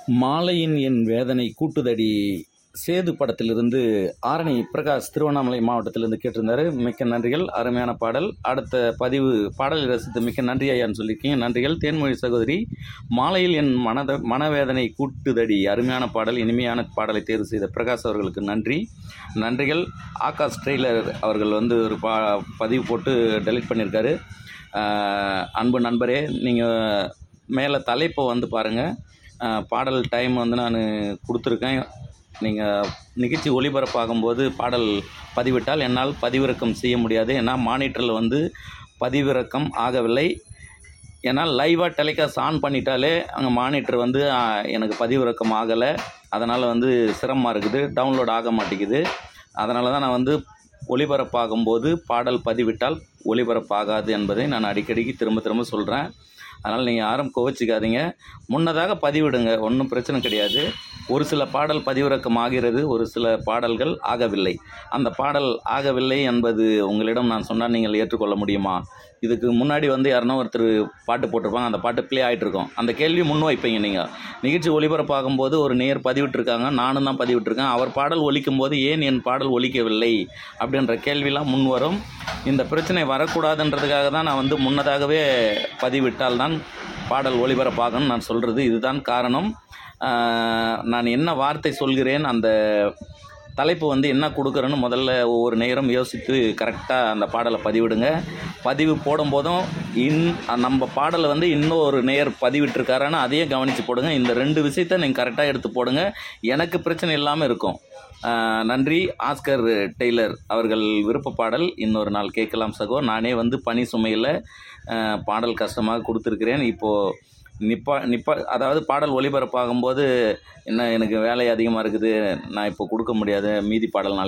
மாலையின் என் வேதனை கூட்டுதடி சேது படத்திலிருந்து ஆரணி பிரகாஷ் திருவண்ணாமலை மாவட்டத்திலிருந்து கேட்டிருந்தாரு மிக்க நன்றிகள் அருமையான பாடல் அடுத்த பதிவு பாடலை ரசித்து மிக்க நன்றி ஐயான்னு சொல்லியிருக்கீங்க நன்றிகள் தேன்மொழி சகோதரி மாலையில் என் மனத மனவேதனை கூட்டுதடி அருமையான பாடல் இனிமையான பாடலை தேர்வு செய்த பிரகாஷ் அவர்களுக்கு நன்றி நன்றிகள் ஆகாஷ் ட்ரெய்லர் அவர்கள் வந்து ஒரு பா பதிவு போட்டு டெலிட் பண்ணியிருக்காரு ஆஹ் அன்பு நண்பரே நீங்கள் மேலே தலைப்பை வந்து பாருங்கள் பாடல் டைம் வந்து நான் கொடுத்துருக்கேன் நீங்கள் நிகழ்ச்சி ஒளிபரப்பாகும்போது பாடல் பதிவிட்டால் என்னால் பதிவிறக்கம் செய்ய முடியாது ஏன்னா மானிட்டரில் வந்து பதிவிறக்கம் ஆகவில்லை ஏன்னா லைவாக டெலிகாஸ்ட் ஆன் பண்ணிட்டாலே அங்கே மானிட்டர் வந்து ஆ, எனக்கு பதிவிறக்கம் ஆகலை அதனால் வந்து சிரமமாக இருக்குது டவுன்லோட் ஆக மாட்டேங்குது அதனால தான் நான் வந்து ஒளிபரப்பாகும்போது பாடல் பதிவிட்டால் ஒளிபரப்பாகாது என்பதை நான் அடிக்கடிக்கு திரும்ப திரும்ப சொல்கிறேன் அதனால் நீங்கள் யாரும் கோவிச்சிக்காதீங்க முன்னதாக பதிவிடுங்க ஒன்றும் பிரச்சனை கிடையாது ஒரு சில பாடல் பதிவிறக்கம் ஆகிறது ஒரு சில பாடல்கள் ஆகவில்லை அந்த பாடல் ஆகவில்லை என்பது உங்களிடம் நான் சொன்னால் நீங்கள் ஏற்றுக்கொள்ள முடியுமா இதுக்கு முன்னாடி வந்து யாருன்னா ஒருத்தர் பாட்டு போட்டிருப்பாங்க அந்த பாட்டு ப்ளே ஆகிட்டு இருக்கும் அந்த கேள்வி முன் வைப்பீங்க நீங்கள் நிகழ்ச்சி ஒளிபரப்பாகும் போது ஒரு நேர் பதிவிட்டிருக்காங்க நானும் தான் பதிவிட்டிருக்கேன் அவர் பாடல் ஒலிக்கும் போது ஏன் என் பாடல் ஒலிக்கவில்லை அப்படின்ற கேள்விலாம் முன் வரும் இந்த பிரச்சனை வரக்கூடாதுன்றதுக்காக தான் நான் வந்து முன்னதாகவே பதிவிட்டால் தான் பாடல் ஒளிபரப்பாகும்னு நான் சொல்கிறது இதுதான் காரணம் ஆஹ், நான் என்ன வார்த்தை சொல்கிறேன் அந்த தலைப்பு வந்து என்ன கொடுக்குறேன்னு முதல்ல ஒவ்வொரு நேரம் யோசித்து கரெக்டாக அந்த பாடலை பதிவிடுங்க பதிவு போடும்போதும் இன் நம்ம பாடலை வந்து இன்னொரு நேர் பதிவிட்டிருக்காரான்னு அதையும் கவனித்து போடுங்க இந்த ரெண்டு விஷயத்த நீங்கள் கரெக்டாக எடுத்து போடுங்க எனக்கு பிரச்சனை இல்லாமல் இருக்கும் ஆஹ் நன்றி ஆஸ்கர் டெய்லர் அவர்கள் விருப்ப பாடல் இன்னொரு நாள் கேட்கலாம் சகோ நானே வந்து பனி சுமையில் ஆஹ் பாடல் கஷ்டமாக கொடுத்துருக்கிறேன் இப்போது நிப்பா நிப்பா அதாவது பாடல் ஒளிபரப்பாகும்போது என்ன எனக்கு வேலை அதிகமாக இருக்குது நான் இப்போ கொடுக்க முடியாது மீதி பாடல் நாளைக்கு